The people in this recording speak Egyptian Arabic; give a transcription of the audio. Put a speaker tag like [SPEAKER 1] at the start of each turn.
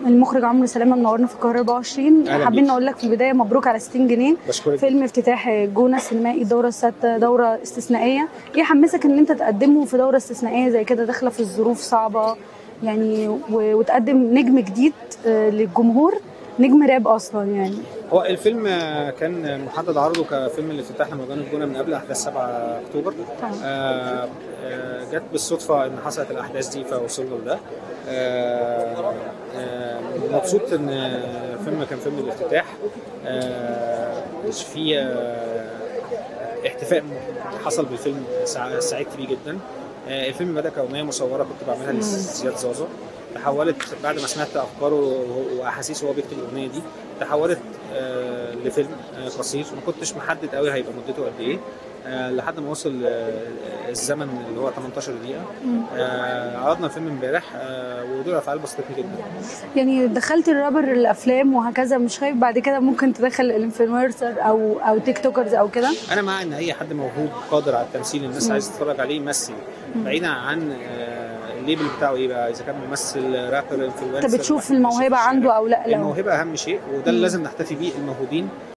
[SPEAKER 1] المخرج عمرو سلامه منورنا في القاهره 24
[SPEAKER 2] أهلا
[SPEAKER 1] حابين
[SPEAKER 2] بيك.
[SPEAKER 1] نقول لك في البدايه مبروك على 60 جنيه
[SPEAKER 2] بشكرك
[SPEAKER 1] فيلم افتتاح الجونه السينمائي الدوره السادسه دوره استثنائيه ايه حمسك ان انت تقدمه في دوره استثنائيه زي كده داخله في الظروف صعبه يعني و- وتقدم نجم جديد آه، للجمهور نجم راب اصلا يعني
[SPEAKER 2] هو الفيلم آه، كان محدد عرضه كفيلم الافتتاح لمهرجان الجونه من قبل احداث 7 اكتوبر
[SPEAKER 1] طبعا.
[SPEAKER 2] آه، آه، جت بالصدفه ان حصلت الاحداث دي فوصلنا لده آه، آه، مبسوط ان الفيلم كان فيلم الافتتاح آه، مش في آه، احتفاء حصل بالفيلم سع- سعدت بيه جدا آه، الفيلم بدا كأغنية مصورة كنت بعملها لزياد زازا تحولت بعد ما سمعت أفكاره وأحاسيسه وهو بيكتب الأغنية دي تحولت آه، لفيلم آه، قصير ما كنتش محدد قوي هيبقى مدته قد إيه آه، لحد ما وصل آه، الزمن اللي هو 18 دقيقة آه، عرضنا الفيلم امبارح آه، وردود الأفعال بسطتني جدا
[SPEAKER 1] يعني دخلت الرابر الافلام وهكذا مش خايف بعد كده ممكن تدخل الانفلونسر او او تيك توكرز او كده
[SPEAKER 2] انا مع ان اي حد موهوب قادر على التمثيل الناس عايزه تتفرج عليه يمثل بعيدا عن آه، الليبل بتاعه ايه بقى اذا كان ممثل رابر انفلونسر
[SPEAKER 1] انت بتشوف الموهبه عنده او لا لا
[SPEAKER 2] الموهبه اهم شيء وده اللي لازم نحتفي بيه الموهوبين